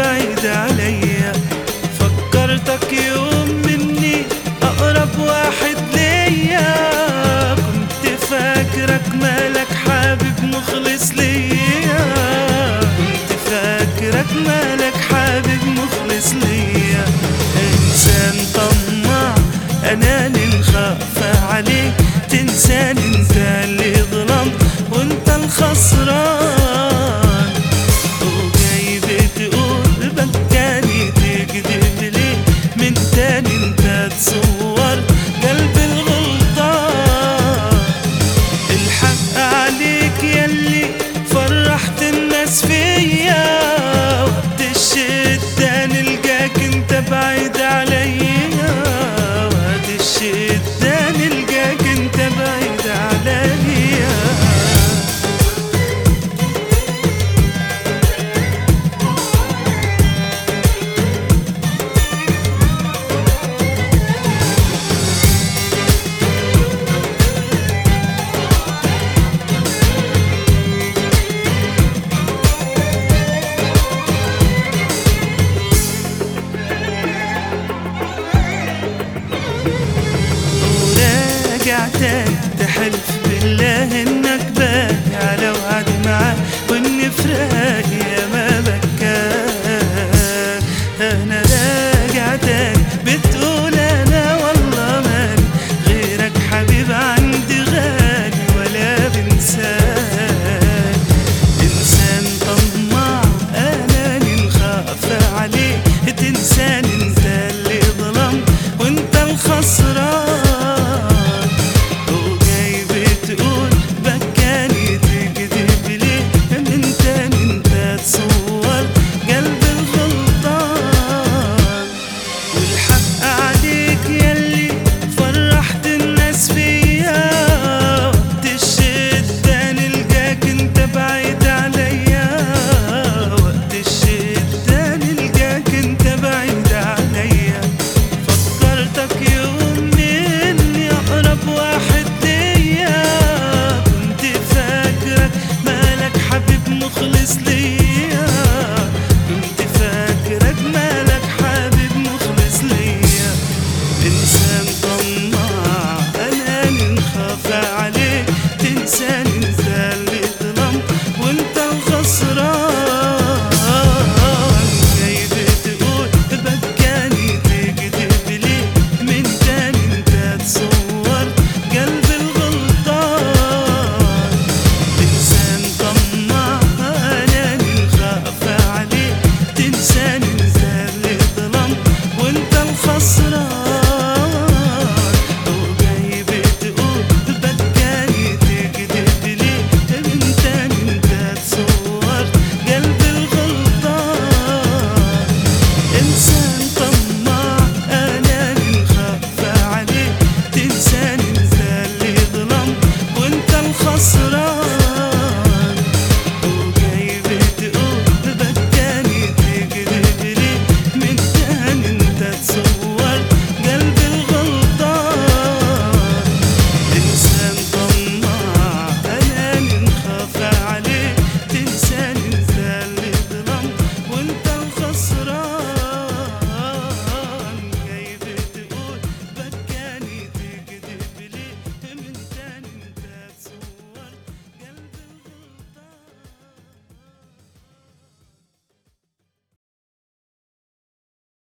بعيد عليا فكرتك يوم مني أقرب واحد ليا كنت فاكرك مالك حابب مخلص ليا كنت فاكرك مالك حابب مخلص ليا إنسان طماع أناني نخاف عليك تنساني انت اللي ظلمت وانت الخسران وجاي بتقول بكاني تكذب ليه من تاني انت تصور قلب الغلطان الحق عليك يلي فرحت الناس فيا وقت الشدة نلقاك انت بعيد عليا وقت الشدة نلقاك انت بعيد عليا وراجع تاني تحلف بالله انك باقي على وعد معاه وان فراقي يا ما بكاه انا راجع تاني بتقول انا والله مالي غيرك حبيب عندي غالي ولا بنساه انسان طماع اناني نخاف عليه تنساني انت اللي ظلمت وانت الخسران وجاي بتقول بكاني تكذب ليه من تاني انت تصور قلب الغلطان والحق عليك يلي فرحت الناس فيا وقت الشدة نلقاك انت بعيد عليا وقت الشدة نلقاك انت بعيد عليا فكرتك يوم مني اقرب واحد ليا كنت فاكرك مالك حبيب مخلص ليا كنت فاكرك مالك حبيب مخلص ليا انسان طماع اناني نخاف عليك تنساني انت اللي ظلمت وانت الخسران جاي بتقول بكاني تكذب ليه من تاني انت تصور قلب الغلطان انسان طماع اناني نخاف عليه تنساني